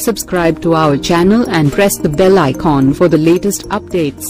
Subscribe to our channel and press the bell icon for the latest updates.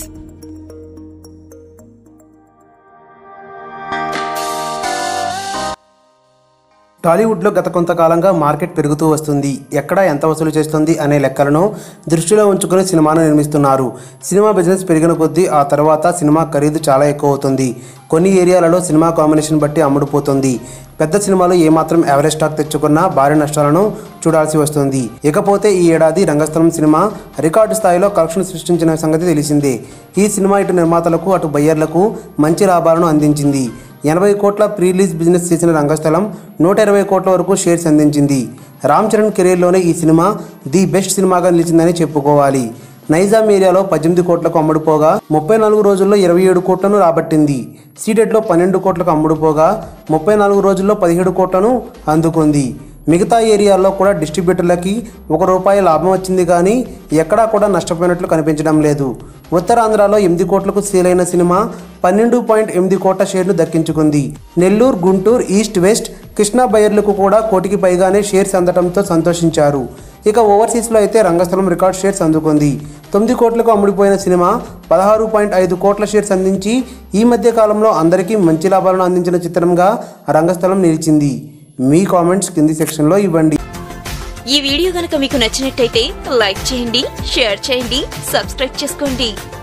టాలీవుడ్లో గత కొంతకాలంగా market పెరుగుతూ వస్తుంది ఎక్కడ ఎంత వసూలు చేస్తుంది అనే లెక్కలను దృష్టిలో ఉంచుకుని సినిమాను నిర్మిస్తున్నారు సినిమా బిజినెస్ పెరిగిన కొద్దీ ఆ తర్వాత సినిమా ఖరీదు చాలా ఎక్కువ అవుతుంది కొన్ని ఏరియాలలో సినిమా కాంబినేషన్ బట్టి అమ్ముడుపోతుంది పెద్ద సినిమాలు ఏమాత్రం యావరేజ్ స్టాక్ తెచ్చుకున్నా భారీ నష్టాలను చూడాల్సి వస్తుంది ఇకపోతే ఈ ఏడాది రంగస్థలం సినిమా రికార్డు స్థాయిలో కలెక్షన్ సృష్టించిన సంగతి తెలిసిందే ఈ సినిమా ఇటు నిర్మాతలకు అటు బయ్యర్లకు మంచి లాభాలను అందించింది ఎనభై కోట్ల ప్రీ రిలీజ్ బిజినెస్ చేసిన రంగస్థలం నూట ఇరవై కోట్ల వరకు షేర్స్ అందించింది రామ్ చరణ్ కెరీర్లోనే ఈ సినిమా ది బెస్ట్ సినిమాగా నిలిచిందని చెప్పుకోవాలి నైజాం ఏరియాలో పద్దెనిమిది కోట్లకు అమ్ముడుపోగా ముప్పై నాలుగు రోజుల్లో ఇరవై ఏడు కోట్లను రాబట్టింది సీడెడ్లో పన్నెండు కోట్లకు అమ్ముడుపోగా ముప్పై నాలుగు రోజుల్లో పదిహేడు కోట్లను అందుకుంది మిగతా ఏరియాల్లో కూడా డిస్ట్రిబ్యూటర్లకి ఒక రూపాయి లాభం వచ్చింది కానీ ఎక్కడా కూడా నష్టపోయినట్లు కనిపించడం లేదు ఉత్తరాంధ్రలో ఎనిమిది కోట్లకు సేల్ అయిన సినిమా పన్నెండు పాయింట్ ఎనిమిది కోట్ల షేర్లు దక్కించుకుంది నెల్లూరు గుంటూరు ఈస్ట్ వెస్ట్ కృష్ణా బయర్లకు కూడా కోటికి పైగానే షేర్స్ అందడంతో సంతోషించారు ఇక ఓవర్సీస్లో అయితే రంగస్థలం రికార్డ్ షేర్స్ అందుకుంది తొమ్మిది కోట్లకు అమ్ముడిపోయిన సినిమా పదహారు పాయింట్ ఐదు కోట్ల షేర్స్ అందించి ఈ మధ్య కాలంలో అందరికీ మంచి లాభాలను అందించిన చిత్రంగా రంగస్థలం నిలిచింది మీ కామెంట్స్ కింది సెక్షన్లో ఇవ్వండి ఈ వీడియో గనక మీకు నచ్చినట్టయితే లైక్ చేయండి షేర్ చేయండి సబ్స్క్రైబ్ చేసుకోండి